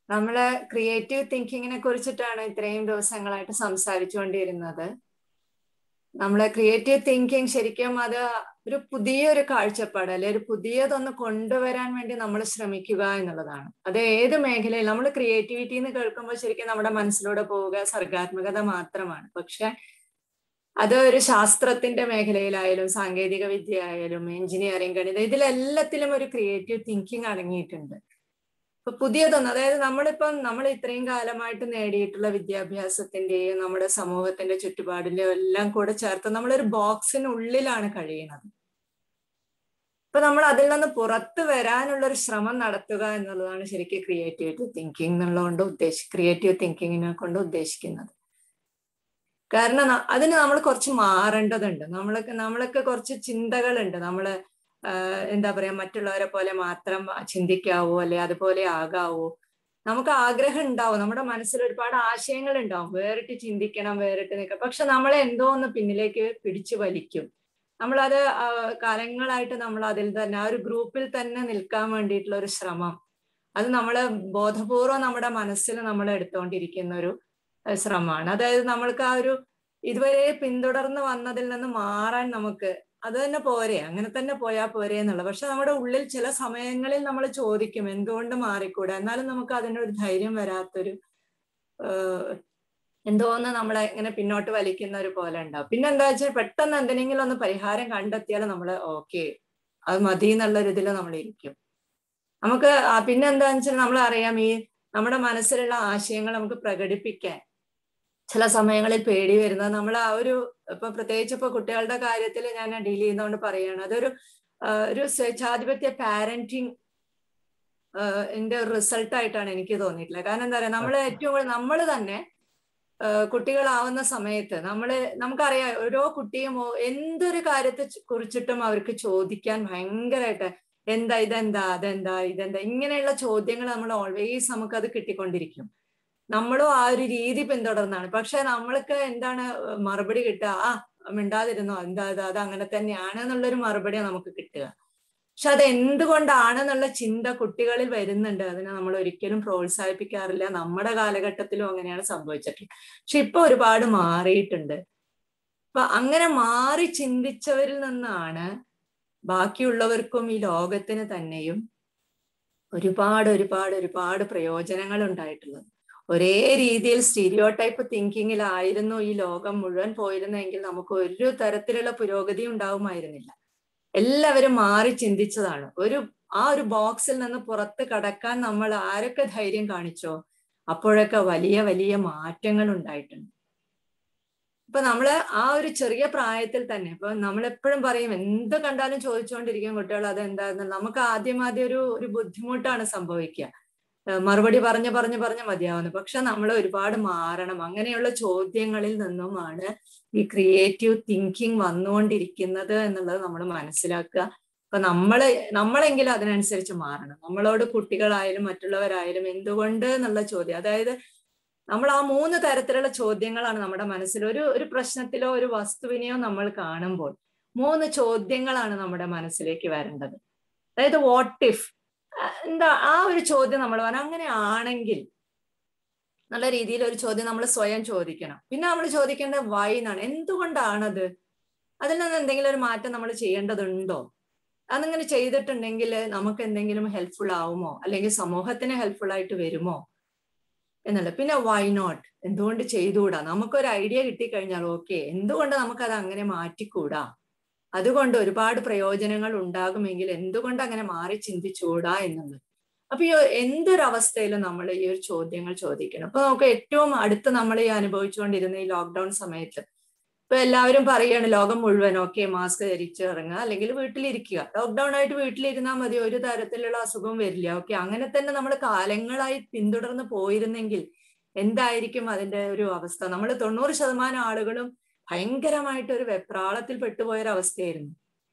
നമ്മള് ക്രിയേറ്റീവ് തിങ്കിങ്ങിനെ കുറിച്ചിട്ടാണ് ഇത്രയും ദിവസങ്ങളായിട്ട് സംസാരിച്ചുകൊണ്ടിരുന്നത് നമ്മളെ ക്രിയേറ്റീവ് തിങ്കിങ് ശരിക്കും അത് ഒരു പുതിയൊരു കാഴ്ചപ്പാട് അല്ലെ ഒരു പുതിയതൊന്ന് കൊണ്ടുവരാൻ വേണ്ടി നമ്മൾ ശ്രമിക്കുക എന്നുള്ളതാണ് അത് ഏത് മേഖലയിൽ നമ്മൾ ക്രിയേറ്റിവിറ്റി എന്ന് കേൾക്കുമ്പോൾ ശരിക്കും നമ്മുടെ മനസ്സിലൂടെ പോവുക സർഗാത്മകത മാത്രമാണ് പക്ഷെ അത് ഒരു ശാസ്ത്രത്തിന്റെ മേഖലയിലായാലും സാങ്കേതിക വിദ്യ ആയാലും എഞ്ചിനീയറിംഗ് ഗണിതം ഇതിലെല്ലാത്തിലും ഒരു ക്രിയേറ്റീവ് തിങ്കിങ് അടങ്ങിയിട്ടുണ്ട് ഇപ്പൊ പുതിയതൊന്നും അതായത് നമ്മളിപ്പം നമ്മൾ ഇത്രയും കാലമായിട്ട് നേടിയിട്ടുള്ള വിദ്യാഭ്യാസത്തിന്റെയും നമ്മുടെ സമൂഹത്തിന്റെ ചുറ്റുപാടിന്റെയും എല്ലാം കൂടെ ചേർത്ത് നമ്മളൊരു ബോക്സിനുള്ളിലാണ് കഴിയുന്നത് ഇപ്പൊ നമ്മൾ അതിൽ നിന്ന് പുറത്തു വരാനുള്ള ഒരു ശ്രമം നടത്തുക എന്നുള്ളതാണ് ശരിക്കും ക്രിയേറ്റീവ് തിങ്കിങ് എന്നുള്ളതുകൊണ്ട് ഉദ്ദേശി ക്രിയേറ്റീവ് തിങ്കിങ്ങിനെ കൊണ്ട് ഉദ്ദേശിക്കുന്നത് കാരണം അതിന് നമ്മൾ കുറച്ച് മാറേണ്ടതുണ്ട് നമ്മളൊക്കെ നമ്മളൊക്കെ കുറച്ച് ചിന്തകളുണ്ട് നമ്മള് എന്താ പറയാ മറ്റുള്ളവരെ പോലെ മാത്രം ചിന്തിക്കാവോ അല്ലെ അതുപോലെ ആകാവോ നമുക്ക് ആഗ്രഹം ഉണ്ടാവും നമ്മുടെ മനസ്സിൽ ഒരുപാട് ആശയങ്ങൾ ഉണ്ടാവും വേറിട്ട് ചിന്തിക്കണം വേറിട്ട് നിൽക്കണം പക്ഷെ നമ്മളെ എന്തോ ഒന്ന് പിന്നിലേക്ക് പിടിച്ചു വലിക്കും നമ്മളത് കാലങ്ങളായിട്ട് നമ്മൾ അതിൽ തന്നെ ആ ഒരു ഗ്രൂപ്പിൽ തന്നെ നിൽക്കാൻ വേണ്ടിയിട്ടുള്ള ഒരു ശ്രമം അത് നമ്മള് ബോധപൂർവം നമ്മുടെ മനസ്സിൽ നമ്മൾ എടുത്തുകൊണ്ടിരിക്കുന്ന ഒരു ശ്രമമാണ് അതായത് നമ്മൾക്ക് ആ ഒരു ഇതുവരെ പിന്തുടർന്ന് വന്നതിൽ നിന്ന് മാറാൻ നമുക്ക് അത് തന്നെ പോരെ അങ്ങനെ തന്നെ പോയാൽ പോരെ എന്നുള്ളത് പക്ഷെ നമ്മുടെ ഉള്ളിൽ ചില സമയങ്ങളിൽ നമ്മൾ ചോദിക്കും എന്തുകൊണ്ട് മാറിക്കൂടാ എന്നാലും നമുക്ക് അതിനൊരു ധൈര്യം വരാത്തൊരു എന്തോന്ന് നമ്മളെ ഇങ്ങനെ പിന്നോട്ട് വലിക്കുന്ന ഒരു പോലെ ഉണ്ടാവും പിന്നെ എന്താ വെച്ചാൽ പെട്ടെന്ന് എന്തിനെങ്കിലും ഒന്ന് പരിഹാരം കണ്ടെത്തിയാൽ നമ്മൾ ഓക്കെ അത് മതി എന്നുള്ള ഒരു ഇതിൽ നമ്മൾ ഇരിക്കും നമുക്ക് പിന്നെ എന്താന്ന് വെച്ചാൽ നമ്മൾ അറിയാം ഈ നമ്മുടെ മനസ്സിലുള്ള ആശയങ്ങൾ നമുക്ക് പ്രകടിപ്പിക്കാൻ ചില സമയങ്ങളിൽ പേടി വരുന്നത് നമ്മൾ ആ ഒരു ഇപ്പൊ പ്രത്യേകിച്ച് ഇപ്പൊ കുട്ടികളുടെ കാര്യത്തിൽ ഞാൻ ഡീൽ ചെയ്യുന്നതുകൊണ്ട് പറയാണ് അതൊരു ഒരു സ്വേച്ഛാധിപത്യ പാരന്റിങ് ന്റെ റിസൾട്ട് ആയിട്ടാണ് എനിക്ക് തോന്നിയിട്ടുള്ളത് കാരണം എന്താ പറയുക നമ്മൾ ഏറ്റവും കൂടുതൽ നമ്മൾ തന്നെ കുട്ടികളാവുന്ന സമയത്ത് നമ്മള് നമുക്കറിയാം ഓരോ കുട്ടിയും എന്തൊരു കാര്യത്തെ കുറിച്ചിട്ടും അവർക്ക് ചോദിക്കാൻ ഭയങ്കരമായിട്ട് എന്താ ഇതെന്താ അതെന്താ ഇതെന്താ ഇങ്ങനെയുള്ള ചോദ്യങ്ങൾ നമ്മൾ ഓൾവേസ് നമുക്ക് അത് കിട്ടിക്കൊണ്ടിരിക്കും നമ്മളും ആ ഒരു രീതി പിന്തുടർന്നാണ് പക്ഷെ നമ്മൾക്ക് എന്താണ് മറുപടി കിട്ടുക ആ മിണ്ടാതിരുന്നോ എന്താ അത് അത് അങ്ങനെ തന്നെയാണ് എന്നുള്ളൊരു മറുപടി നമുക്ക് കിട്ടുക പക്ഷെ അത് എന്തുകൊണ്ടാണെന്നുള്ള ചിന്ത കുട്ടികളിൽ വരുന്നുണ്ട് അതിനെ നമ്മൾ ഒരിക്കലും പ്രോത്സാഹിപ്പിക്കാറില്ല നമ്മുടെ കാലഘട്ടത്തിലും അങ്ങനെയാണ് സംഭവിച്ചിട്ടുള്ളത് പക്ഷെ ഇപ്പൊ ഒരുപാട് മാറിയിട്ടുണ്ട് അപ്പൊ അങ്ങനെ മാറി ചിന്തിച്ചവരിൽ നിന്നാണ് ബാക്കിയുള്ളവർക്കും ഈ ലോകത്തിന് തന്നെയും ഒരുപാട് ഒരുപാട് ഒരുപാട് പ്രയോജനങ്ങൾ ഉണ്ടായിട്ടുള്ളത് ഒരേ രീതിയിൽ സ്റ്റീരിയോ ടൈപ്പ് തിങ്കിങ്ങിലായിരുന്നു ഈ ലോകം മുഴുവൻ പോയിരുന്നെങ്കിൽ നമുക്ക് ഒരു തരത്തിലുള്ള പുരോഗതി ഉണ്ടാവുമായിരുന്നില്ല എല്ലാവരും മാറി ചിന്തിച്ചതാണ് ഒരു ആ ഒരു ബോക്സിൽ നിന്ന് പുറത്ത് കടക്കാൻ നമ്മൾ ആരൊക്കെ ധൈര്യം കാണിച്ചോ അപ്പോഴൊക്കെ വലിയ വലിയ മാറ്റങ്ങൾ ഉണ്ടായിട്ടുണ്ട് ഇപ്പൊ നമ്മള് ആ ഒരു ചെറിയ പ്രായത്തിൽ തന്നെ ഇപ്പൊ നമ്മൾ എപ്പോഴും പറയും എന്ത് കണ്ടാലും ചോദിച്ചുകൊണ്ടിരിക്കും കുട്ടികൾ അതെന്താന്ന് നമുക്ക് ആദ്യം ആദ്യം ഒരു ഒരു ബുദ്ധിമുട്ടാണ് സംഭവിക്കുക മറുപടി പറഞ്ഞ് പറഞ്ഞ് പറഞ്ഞ് മതിയാവുന്നു പക്ഷെ നമ്മൾ ഒരുപാട് മാറണം അങ്ങനെയുള്ള ചോദ്യങ്ങളിൽ നിന്നുമാണ് ഈ ക്രിയേറ്റീവ് തിങ്കിങ് വന്നുകൊണ്ടിരിക്കുന്നത് എന്നുള്ളത് നമ്മൾ മനസ്സിലാക്കുക അപ്പൊ നമ്മള് നമ്മളെങ്കിലും അതിനനുസരിച്ച് മാറണം നമ്മളോട് കുട്ടികളായാലും മറ്റുള്ളവരായാലും എന്തുകൊണ്ട് എന്നുള്ള ചോദ്യം അതായത് നമ്മൾ ആ മൂന്ന് തരത്തിലുള്ള ചോദ്യങ്ങളാണ് നമ്മുടെ മനസ്സിൽ ഒരു ഒരു പ്രശ്നത്തിലോ ഒരു വസ്തുവിനെയോ നമ്മൾ കാണുമ്പോൾ മൂന്ന് ചോദ്യങ്ങളാണ് നമ്മുടെ മനസ്സിലേക്ക് വരേണ്ടത് അതായത് വാട്ട് ഇഫ് എന്താ ആ ഒരു ചോദ്യം നമ്മൾ പറഞ്ഞു അങ്ങനെ ആണെങ്കിൽ നല്ല രീതിയിൽ ഒരു ചോദ്യം നമ്മൾ സ്വയം ചോദിക്കണം പിന്നെ നമ്മൾ ചോദിക്കേണ്ടത് വൈ എന്നാണ് എന്തുകൊണ്ടാണത് അതിൽ നിന്ന് എന്തെങ്കിലും ഒരു മാറ്റം നമ്മൾ ചെയ്യേണ്ടതുണ്ടോ അതങ്ങനെ ചെയ്തിട്ടുണ്ടെങ്കിൽ നമുക്ക് എന്തെങ്കിലും ഹെൽപ്ഫുൾ ആവുമോ അല്ലെങ്കിൽ സമൂഹത്തിന് ഹെൽപ്ഫുൾ ആയിട്ട് വരുമോ എന്നുള്ളത് പിന്നെ വൈ നോട്ട് എന്തുകൊണ്ട് ചെയ്തുകൂടാ നമുക്കൊരു ഐഡിയ കിട്ടിക്കഴിഞ്ഞാൽ ഓക്കെ എന്തുകൊണ്ട് നമുക്കത് അങ്ങനെ മാറ്റിക്കൂടാ അതുകൊണ്ട് ഒരുപാട് പ്രയോജനങ്ങൾ ഉണ്ടാകുമെങ്കിൽ എന്തുകൊണ്ട് അങ്ങനെ മാറി ചിന്തിച്ചുകൂടാ എന്നുള്ളത് അപ്പൊ ഈ എന്തൊരവസ്ഥയിലും നമ്മൾ ഈ ഒരു ചോദ്യങ്ങൾ ചോദിക്കണം അപ്പൊ നമുക്ക് ഏറ്റവും അടുത്ത് നമ്മൾ ഈ അനുഭവിച്ചുകൊണ്ടിരുന്ന ഈ ലോക്ക്ഡൌൺ സമയത്ത് ഇപ്പൊ എല്ലാവരും പറയാണ് ലോകം മുഴുവൻ ഓക്കെ മാസ്ക് ധരിച്ച് ഇറങ്ങുക അല്ലെങ്കിൽ വീട്ടിലിരിക്കുക ലോക്ക്ഡൌൺ ആയിട്ട് വീട്ടിലിരുന്നാൽ മതി ഒരു തരത്തിലുള്ള അസുഖം വരില്ല ഓക്കെ അങ്ങനെ തന്നെ നമ്മൾ കാലങ്ങളായി പിന്തുടർന്ന് പോയിരുന്നെങ്കിൽ എന്തായിരിക്കും അതിന്റെ ഒരു അവസ്ഥ നമ്മൾ തൊണ്ണൂറ് ശതമാനം ആളുകളും ഭയങ്കരമായിട്ട് ഒരു വെപ്രാളത്തിൽ പെട്ടുപോയ ഒരു അവസ്ഥയായിരുന്നു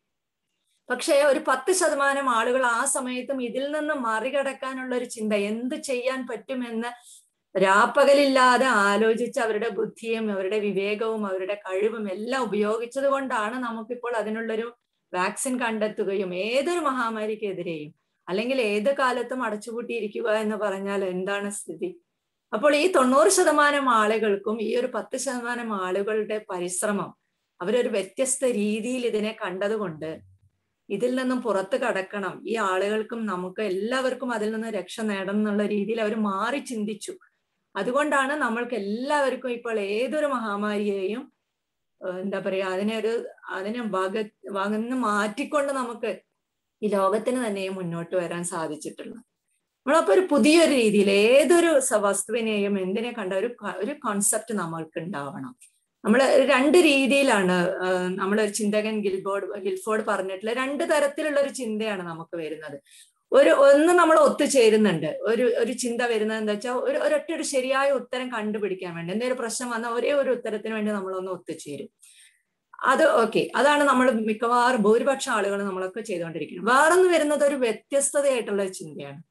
പക്ഷേ ഒരു പത്ത് ശതമാനം ആളുകൾ ആ സമയത്തും ഇതിൽ നിന്ന് മറികടക്കാനുള്ള ഒരു ചിന്ത എന്ത് ചെയ്യാൻ പറ്റുമെന്ന് രാപ്പകലില്ലാതെ ആലോചിച്ച് അവരുടെ ബുദ്ധിയും അവരുടെ വിവേകവും അവരുടെ കഴിവും എല്ലാം ഉപയോഗിച്ചത് കൊണ്ടാണ് നമുക്കിപ്പോൾ അതിനുള്ളൊരു വാക്സിൻ കണ്ടെത്തുകയും ഏതൊരു മഹാമാരിക്കെതിരെയും അല്ലെങ്കിൽ ഏത് കാലത്തും അടച്ചുപൂട്ടിയിരിക്കുക എന്ന് പറഞ്ഞാൽ എന്താണ് സ്ഥിതി അപ്പോൾ ഈ തൊണ്ണൂറ് ശതമാനം ആളുകൾക്കും ഈ ഒരു പത്ത് ശതമാനം ആളുകളുടെ പരിശ്രമം അവരൊരു വ്യത്യസ്ത രീതിയിൽ ഇതിനെ കണ്ടതുകൊണ്ട് ഇതിൽ നിന്നും പുറത്ത് കടക്കണം ഈ ആളുകൾക്കും നമുക്ക് എല്ലാവർക്കും അതിൽ നിന്ന് രക്ഷ നേടണം എന്നുള്ള രീതിയിൽ അവർ മാറി ചിന്തിച്ചു അതുകൊണ്ടാണ് നമ്മൾക്ക് എല്ലാവർക്കും ഇപ്പോൾ ഏതൊരു മഹാമാരിയെയും എന്താ പറയാ അതിനെ ഒരു അതിനെ വക വകന്ന് മാറ്റിക്കൊണ്ട് നമുക്ക് ഈ ലോകത്തിന് തന്നെ മുന്നോട്ട് വരാൻ സാധിച്ചിട്ടുള്ളത് നമ്മളപ്പോ ഒരു പുതിയൊരു രീതിയിൽ ഏതൊരു വസ്തുവിനെയും എന്തിനെ കണ്ട ഒരു ഒരു കോൺസെപ്റ്റ് നമ്മൾക്ക് ഉണ്ടാവണം നമ്മൾ രണ്ട് രീതിയിലാണ് നമ്മളൊരു ചിന്തകൻ ഗിൽബോർഡ് ഗിൽഫോർഡ് പറഞ്ഞിട്ടുള്ള രണ്ട് തരത്തിലുള്ള ഒരു ചിന്തയാണ് നമുക്ക് വരുന്നത് ഒരു ഒന്ന് നമ്മൾ ഒത്തുചേരുന്നുണ്ട് ഒരു ഒരു ചിന്ത വരുന്നത് എന്താ വെച്ചാൽ ഒരു ഒരൊറ്റ ഒരു ശരിയായ ഉത്തരം കണ്ടുപിടിക്കാൻ വേണ്ടി എന്തെങ്കിലും പ്രശ്നം വന്നാൽ ഒരേ ഒരു ഉത്തരത്തിന് വേണ്ടി നമ്മളൊന്ന് ഒത്തുചേരും അത് ഓക്കെ അതാണ് നമ്മൾ മിക്കവാറും ഭൂരിപക്ഷം ആളുകൾ നമ്മളൊക്കെ ചെയ്തുകൊണ്ടിരിക്കുന്നത് വേറൊന്ന് വരുന്നത് ഒരു വ്യത്യസ്തതയായിട്ടുള്ള ഒരു ചിന്തയാണ്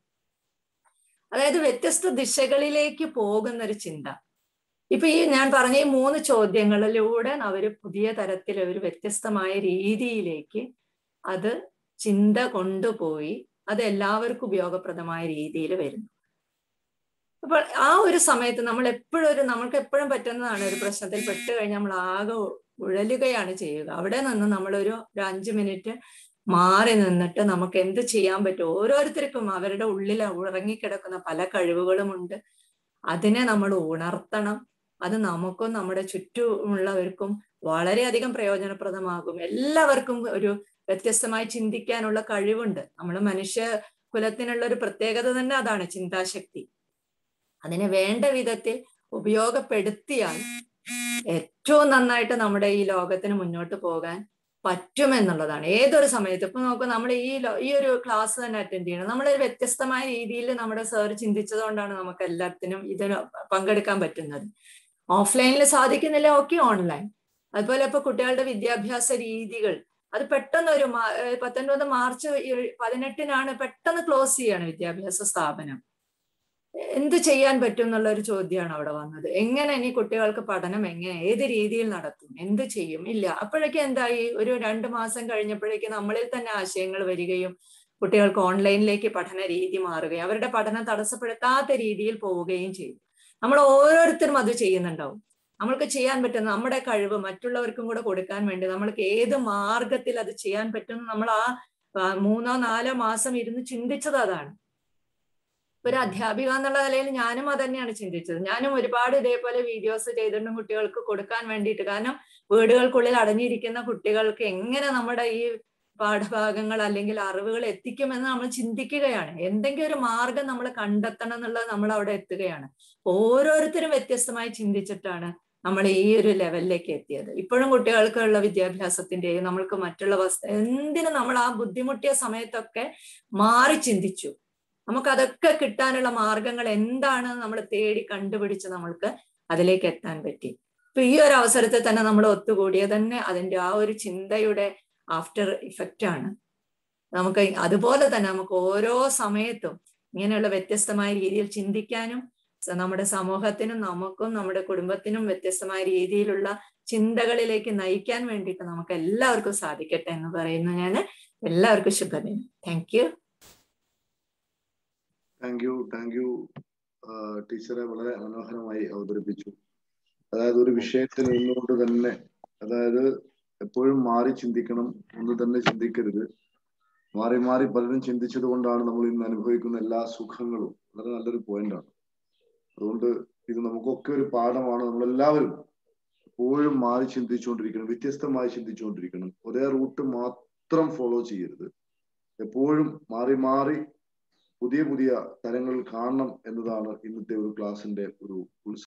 അതായത് വ്യത്യസ്ത ദിശകളിലേക്ക് പോകുന്ന ഒരു ചിന്ത ഇപ്പൊ ഈ ഞാൻ പറഞ്ഞ ഈ മൂന്ന് ചോദ്യങ്ങളിലൂടെ അവർ പുതിയ തരത്തിൽ ഒരു വ്യത്യസ്തമായ രീതിയിലേക്ക് അത് ചിന്ത കൊണ്ടുപോയി അത് എല്ലാവർക്കും ഉപയോഗപ്രദമായ രീതിയിൽ വരുന്നു അപ്പോൾ ആ ഒരു സമയത്ത് നമ്മൾ എപ്പോഴും ഒരു നമ്മൾക്ക് എപ്പോഴും പറ്റുന്നതാണ് ഒരു പ്രശ്നത്തിൽ പെട്ട് കഴിഞ്ഞാൽ നമ്മൾ ആകെ ഉഴലുകയാണ് ചെയ്യുക അവിടെ നിന്ന് നമ്മളൊരു ഒരു അഞ്ച് മിനിറ്റ് മാറി നിന്നിട്ട് നമുക്ക് എന്ത് ചെയ്യാൻ പറ്റും ഓരോരുത്തർക്കും അവരുടെ ഉള്ളിൽ ഉറങ്ങിക്കിടക്കുന്ന പല കഴിവുകളുമുണ്ട് അതിനെ നമ്മൾ ഉണർത്തണം അത് നമുക്കും നമ്മുടെ ചുറ്റുമുള്ളവർക്കും വളരെയധികം പ്രയോജനപ്രദമാകും എല്ലാവർക്കും ഒരു വ്യത്യസ്തമായി ചിന്തിക്കാനുള്ള കഴിവുണ്ട് നമ്മൾ മനുഷ്യ കുലത്തിനുള്ള ഒരു പ്രത്യേകത തന്നെ അതാണ് ചിന്താശക്തി അതിനെ വേണ്ട വിധത്തിൽ ഉപയോഗപ്പെടുത്തിയാൽ ഏറ്റവും നന്നായിട്ട് നമ്മുടെ ഈ ലോകത്തിന് മുന്നോട്ട് പോകാൻ പറ്റുമെന്നുള്ളതാണ് ഏതൊരു സമയത്ത് ഇപ്പൊ നോക്കൂ നമ്മൾ ഈ ഈ ഒരു ക്ലാസ് തന്നെ അറ്റൻഡ് ചെയ്യണം നമ്മൾ വ്യത്യസ്തമായ രീതിയിൽ നമ്മുടെ സാർ ചിന്തിച്ചതുകൊണ്ടാണ് നമുക്ക് എല്ലാത്തിനും ഇതിന് പങ്കെടുക്കാൻ പറ്റുന്നത് ഓഫ്ലൈനിൽ സാധിക്കുന്നില്ല ഓക്കെ ഓൺലൈൻ അതുപോലെ ഇപ്പൊ കുട്ടികളുടെ വിദ്യാഭ്യാസ രീതികൾ അത് പെട്ടെന്ന് ഒരു പത്തൊൻപത് മാർച്ച് പതിനെട്ടിനാണ് പെട്ടെന്ന് ക്ലോസ് ചെയ്യാണ് വിദ്യാഭ്യാസ സ്ഥാപനം എന്ത് ചെയ്യാൻ പറ്റും എന്നുള്ള ഒരു ചോദ്യമാണ് അവിടെ വന്നത് എങ്ങനെ ഇനി കുട്ടികൾക്ക് പഠനം എങ്ങനെ ഏത് രീതിയിൽ നടത്തും എന്ത് ചെയ്യും ഇല്ല അപ്പോഴേക്കും എന്തായി ഒരു രണ്ട് മാസം കഴിഞ്ഞപ്പോഴേക്കും നമ്മളിൽ തന്നെ ആശയങ്ങൾ വരികയും കുട്ടികൾക്ക് ഓൺലൈനിലേക്ക് പഠന രീതി മാറുകയും അവരുടെ പഠനം തടസ്സപ്പെടുത്താത്ത രീതിയിൽ പോവുകയും ചെയ്തു നമ്മൾ ഓരോരുത്തരും അത് ചെയ്യുന്നുണ്ടാവും നമ്മൾക്ക് ചെയ്യാൻ പറ്റുന്ന നമ്മുടെ കഴിവ് മറ്റുള്ളവർക്കും കൂടെ കൊടുക്കാൻ വേണ്ടി നമ്മൾക്ക് ഏത് മാർഗത്തിൽ അത് ചെയ്യാൻ പറ്റും നമ്മൾ ആ മൂന്നോ നാലോ മാസം ഇരുന്ന് ചിന്തിച്ചത് അതാണ് ഒരു അധ്യാപിക എന്നുള്ള നിലയിൽ ഞാനും അത് തന്നെയാണ് ചിന്തിച്ചത് ഞാനും ഒരുപാട് ഇതേപോലെ വീഡിയോസ് ചെയ്തിട്ടും കുട്ടികൾക്ക് കൊടുക്കാൻ വേണ്ടിയിട്ട് കാരണം വീടുകൾക്കുള്ളിൽ അടഞ്ഞിരിക്കുന്ന കുട്ടികൾക്ക് എങ്ങനെ നമ്മുടെ ഈ പാഠഭാഗങ്ങൾ അല്ലെങ്കിൽ അറിവുകൾ എത്തിക്കുമെന്ന് നമ്മൾ ചിന്തിക്കുകയാണ് എന്തെങ്കിലും ഒരു മാർഗം നമ്മൾ കണ്ടെത്തണം എന്നുള്ളത് നമ്മൾ അവിടെ എത്തുകയാണ് ഓരോരുത്തരും വ്യത്യസ്തമായി ചിന്തിച്ചിട്ടാണ് നമ്മൾ ഈ ഒരു ലെവലിലേക്ക് എത്തിയത് ഇപ്പോഴും കുട്ടികൾക്കുള്ള വിദ്യാഭ്യാസത്തിന്റെയും നമ്മൾക്ക് മറ്റുള്ള വസ്തു എന്തിനും നമ്മൾ ആ ബുദ്ധിമുട്ടിയ സമയത്തൊക്കെ മാറി ചിന്തിച്ചു നമുക്ക് അതൊക്കെ കിട്ടാനുള്ള മാർഗങ്ങൾ എന്താണ് നമ്മൾ തേടി കണ്ടുപിടിച്ച് നമ്മൾക്ക് അതിലേക്ക് എത്താൻ പറ്റി ഇപ്പൊ ഈ ഒരു അവസരത്തിൽ തന്നെ നമ്മൾ ഒത്തുകൂടിയത് തന്നെ അതിന്റെ ആ ഒരു ചിന്തയുടെ ആഫ്റ്റർ ഇഫക്റ്റ് ആണ് നമുക്ക് അതുപോലെ തന്നെ നമുക്ക് ഓരോ സമയത്തും ഇങ്ങനെയുള്ള വ്യത്യസ്തമായ രീതിയിൽ ചിന്തിക്കാനും നമ്മുടെ സമൂഹത്തിനും നമുക്കും നമ്മുടെ കുടുംബത്തിനും വ്യത്യസ്തമായ രീതിയിലുള്ള ചിന്തകളിലേക്ക് നയിക്കാൻ വേണ്ടിയിട്ട് നമുക്ക് എല്ലാവർക്കും സാധിക്കട്ടെ എന്ന് പറയുന്നു ഞാൻ എല്ലാവർക്കും ശുഭദിനം thank you thank you thank you ടീച്ചറെ വളരെ മനോഹരമായി അവതരിപ്പിച്ചു അതായത് ഒരു വിഷയത്തിൽ നിന്നുകൊണ്ട് തന്നെ അതായത് എപ്പോഴും മാറി ചിന്തിക്കണം ഒന്ന് തന്നെ ചിന്തിക്കരുത് മാറി മാറി പലരും ചിന്തിച്ചത് കൊണ്ടാണ് നമ്മൾ ഇന്ന് അനുഭവിക്കുന്ന എല്ലാ സുഖങ്ങളും വളരെ നല്ലൊരു പോയിന്റാണ് അതുകൊണ്ട് ഇത് നമുക്കൊക്കെ ഒരു പാഠമാണ് നമ്മളെല്ലാവരും എപ്പോഴും മാറി ചിന്തിച്ചുകൊണ്ടിരിക്കണം വ്യത്യസ്തമായി ചിന്തിച്ചുകൊണ്ടിരിക്കണം ഒരേ റൂട്ട് മാത്രം ഫോളോ ചെയ്യരുത് എപ്പോഴും മാറി മാറി പുതിയ പുതിയ തരങ്ങൾ കാണണം എന്നതാണ് ഇന്നത്തെ ഒരു ക്ലാസിന്റെ ഒരു